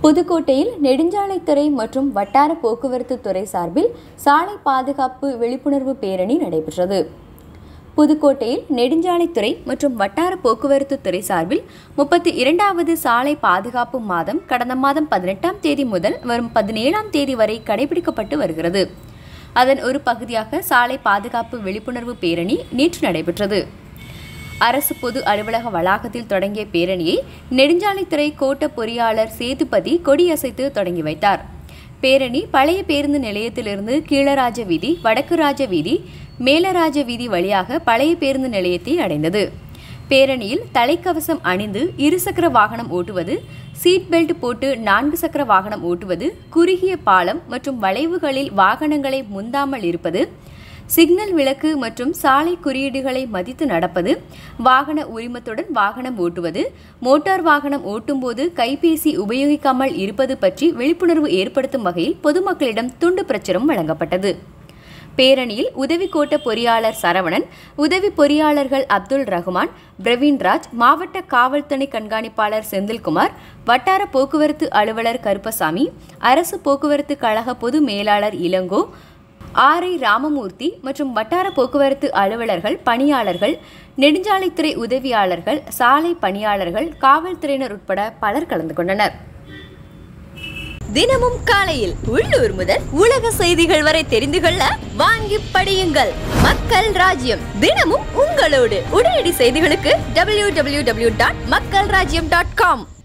புதுக்கோட்டையில் நெடுஞ்சாலைத்துறை மற்றும் வட்டார போக்குவரத்து துறை சார்பில் சாலை பாதுகாப்பு விழிப்புணர்வு பேரணி நடைபெற்றது புதுக்கோட்டையில் நெடுஞ்சாலைத்துறை மற்றும் வட்டார போக்குவரத்து துறை சார்பில் முப்பத்தி இரண்டாவது சாலை பாதுகாப்பு மாதம் கடந்த மாதம் பதினெட்டாம் தேதி முதல் வரும் பதினேழாம் தேதி வரை கடைபிடிக்கப்பட்டு வருகிறது அதன் ஒரு பகுதியாக சாலை பாதுகாப்பு விழிப்புணர்வு பேரணி நேற்று நடைபெற்றது அரசு பொது அலுவலக வளாகத்தில் தொடங்கிய பேரணியை நெடுஞ்சாலைத்துறை கோட்ட பொறியாளர் சேதுபதி கொடியசைத்து தொடங்கி வைத்தார் பேரணி பழைய பேருந்து நிலையத்திலிருந்து கீழராஜ வீதி வடக்கு ராஜ வீதி மேலராஜ வீதி வழியாக பழைய பேருந்து நிலையத்தை அடைந்தது பேரணியில் தலைக்கவசம் அணிந்து இருசக்கர வாகனம் ஓட்டுவது சீட் பெல்ட் போட்டு நான்கு சக்கர வாகனம் ஓட்டுவது குறுகிய பாலம் மற்றும் வளைவுகளில் வாகனங்களை முந்தாமல் இருப்பது சிக்னல் விளக்கு மற்றும் சாலை குறியீடுகளை மதித்து நடப்பது வாகன உரிமத்துடன் வாகனம் ஓட்டுவது மோட்டார் வாகனம் ஓட்டும்போது கைபேசி உபயோகிக்காமல் இருப்பது பற்றி விழிப்புணர்வு ஏற்படுத்தும் வகையில் பொதுமக்களிடம் துண்டு பிரச்சுரம் வழங்கப்பட்டது பேரணியில் உதவி கோட்ட பொறியாளர் சரவணன் உதவி பொறியாளர்கள் அப்துல் ரஹ்மான் பிரவீன்ராஜ் மாவட்ட காவல் துணை கண்காணிப்பாளர் செந்தில்குமார் வட்டார போக்குவரத்து அலுவலர் கருப்பசாமி அரசு போக்குவரத்து கழக பொது மேலாளர் இளங்கோ ஆர் ஐ ராமமூர்த்தி மற்றும் வட்டார போக்குவரத்து அலுவலர்கள் பணியாளர்கள் நெடுஞ்சாலைத்துறை உதவியாளர்கள் சாலை பணியாளர்கள் காவல்துறையினர் உட்பட பலர் கலந்து கொண்டனர் தினமும் காலையில் உள்ளூர் முதல் உலக செய்திகள் வரை தெரிந்து கொள்ள வாங்கி படியுங்கள் மக்கள் ராஜ்யம் தினமும் உங்களோடு உடனடி செய்திகளுக்கு டபிள்யூ டபிள்யூ டபிள்யூ டாட் மக்கள் ராஜ்யம் டாட் காம்